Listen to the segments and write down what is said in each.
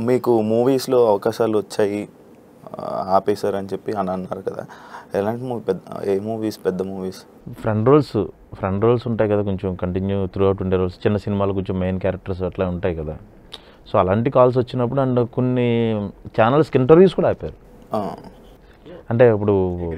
మీకు మూవీస్లో అవకాశాలు వచ్చాయి ఆ, ఆపేశారు అని చెప్పి అని అన్నారు కదా ఎలాంటి మూవీ పెద్ద ఏ మూవీస్ పెద్ద movies front roles front roles ఉంటాయి కదా కొంచెం కంటిన్యూ త్రూ అవుట్ ఉండే రోల్స్ చిన్న సినిమాలు కొంచెం మెయిన్ క్యారెక్టర్స్ అట్లా ఉంటాయి కదా సో అలాంటి కాల్స్ వచ్చినప్పుడు అండ్ కొన్ని ఛానల్స్కి ఇంటర్వ్యూస్ కూడా ఆపారు అంటే ఇప్పుడు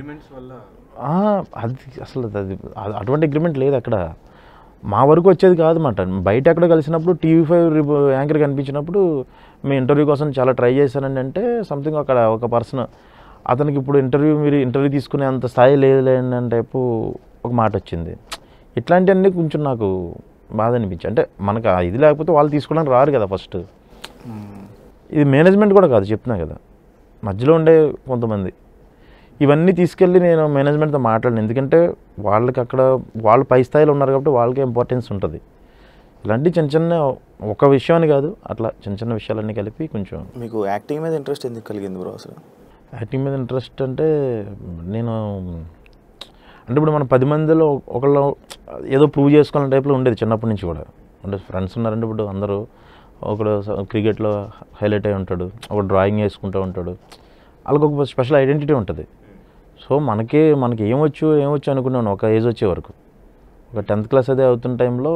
ఆ, అది అసలు అది అ- అటువంటి అగ్రిమెంట్ లేదు అక్కడ మా వరకు వచ్చేది కాదన్నమాట బయట ఎక్కడ కలిసినప్పుడు టీవీ ఫైవ్ యాంకర్ కనిపించినప్పుడు మీ ఇంటర్వ్యూ కోసం చాలా ట్రై చేశానండి అంటే సంథింగ్ అక్కడ ఒక పర్సన్ అతనికి ఇప్పుడు ఇంటర్వ్యూ మీరు ఇంటర్వ్యూ తీసుకునే అంత స్థాయి లేదులేండి అని టైపు ఒక మాట వచ్చింది ఇట్లాంటివన్నీ కొంచెం నాకు బాధ అనిపించి అంటే మనకు ఆ ఇది లేకపోతే వాళ్ళు తీసుకోవడానికి రారు కదా ఫస్ట్ ఇది మేనేజ్మెంట్ కూడా కాదు చెప్తున్నా కదా మధ్యలో ఉండే కొంతమంది ఇవన్నీ తీసుకెళ్ళి నేను మేనేజ్మెంట్తో మాట్లాడిన ఎందుకంటే వాళ్ళకి అక్కడ వాళ్ళు పై స్థాయిలో ఉన్నారు కాబట్టి వాళ్ళకే ఇంపార్టెన్స్ ఉంటుంది ఇలాంటి చిన్న చిన్న ఒక విషయం అని కాదు అట్లా చిన్న చిన్న విషయాలన్నీ కలిపి కొంచెం మీకు యాక్టింగ్ మీద ఇంట్రెస్ట్ ఎందుకు కలిగింది బ్రో అసలు యాక్టింగ్ మీద ఇంట్రెస్ట్ అంటే నేను అంటే ఇప్పుడు మన పది మందిలో ఒకళ్ళు ఏదో ప్రూవ్ చేసుకోవాలని టైప్లో ఉండేది చిన్నప్పటి నుంచి కూడా అంటే ఫ్రెండ్స్ ఉన్నారంటే ఇప్పుడు అందరూ ఒకడు క్రికెట్లో హైలైట్ అయి ఉంటాడు ఒక డ్రాయింగ్ వేసుకుంటూ ఉంటాడు వాళ్ళకి ఒక స్పెషల్ ఐడెంటిటీ ఉంటుంది సో మనకి మనకి ఏమొచ్చు ఏమొచ్చు అనుకున్నాను ఒక ఏజ్ వచ్చే వరకు ఒక టెన్త్ క్లాస్ అదే అవుతున్న టైంలో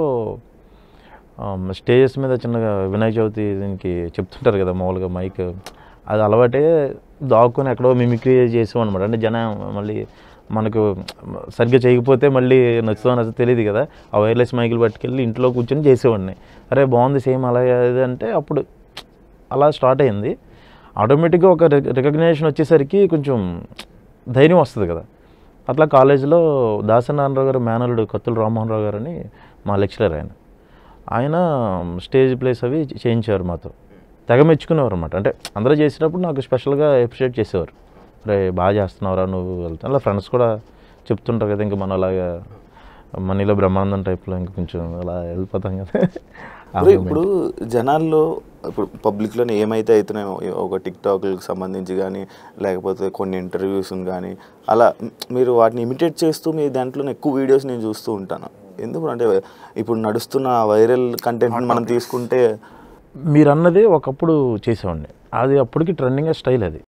స్టేజెస్ మీద చిన్నగా వినాయక చవితి దీనికి చెప్తుంటారు కదా మామూలుగా మైక్ అది అలవాటే దాక్కుని ఎక్కడో మిమిక్రీ చేసాం అనమాట అంటే జనం మళ్ళీ మనకు సరిగ్గా చేయకపోతే మళ్ళీ నచ్చుతో నచ్చదో తెలియదు కదా ఆ వైర్లెస్ మైకులు పట్టుకెళ్ళి ఇంట్లో కూర్చొని చేసేవాడిని అరే బాగుంది సేమ్ అలాగే అది అంటే అప్పుడు అలా స్టార్ట్ అయింది ఆటోమేటిక్గా ఒక రికగ్నేషన్ వచ్చేసరికి కొంచెం ధైర్యం వస్తుంది కదా అట్లా కాలేజీలో దాసనారాయణరావు గారు మేనలుడు కత్తుల రామ్మోహన్ రావు గారు అని మా లెక్చరర్ ఆయన ఆయన స్టేజ్ ప్లేస్ అవి చేయించారు మాతో తెగ మెచ్చుకునేవారు అనమాట అంటే అందరూ చేసినప్పుడు నాకు స్పెషల్గా అప్రిషియేట్ చేసేవారు రే బాగా చేస్తున్నావురా నువ్వు వెళ్తా అలా ఫ్రెండ్స్ కూడా చెప్తుంటారు కదా ఇంకా మనం అలాగా మనీలో బ్రహ్మానందం టైప్లో ఇంకా కొంచెం అలా వెళ్ళిపోతాం కదా ఆ బ్రో, moment. ఇప్పుడు జనాల్లో ఇప్పుడు పబ్లిక్లో ఏమైతే అవుతున్నాయో ఒక టిక్టాక్లకు సంబంధించి కానీ లేకపోతే కొన్ని ఇంటర్వ్యూస్ కానీ అలా మ్, మీరు వాటిని ఇమిటేట్ చేస్తూ మీ దాంట్లో ఎక్కువ వీడియోస్ నేను చూస్తూ ఉంటాను ఎందుకు అంటే ఇప్పుడు నడుస్తున్న వైరల్ కంటెంట్ మనం తీసుకుంటే మీరు అన్నది ఒకప్పుడు చేసేవాడిని అది అప్పటికి ట్రెండింగ్ స్టైల్ అది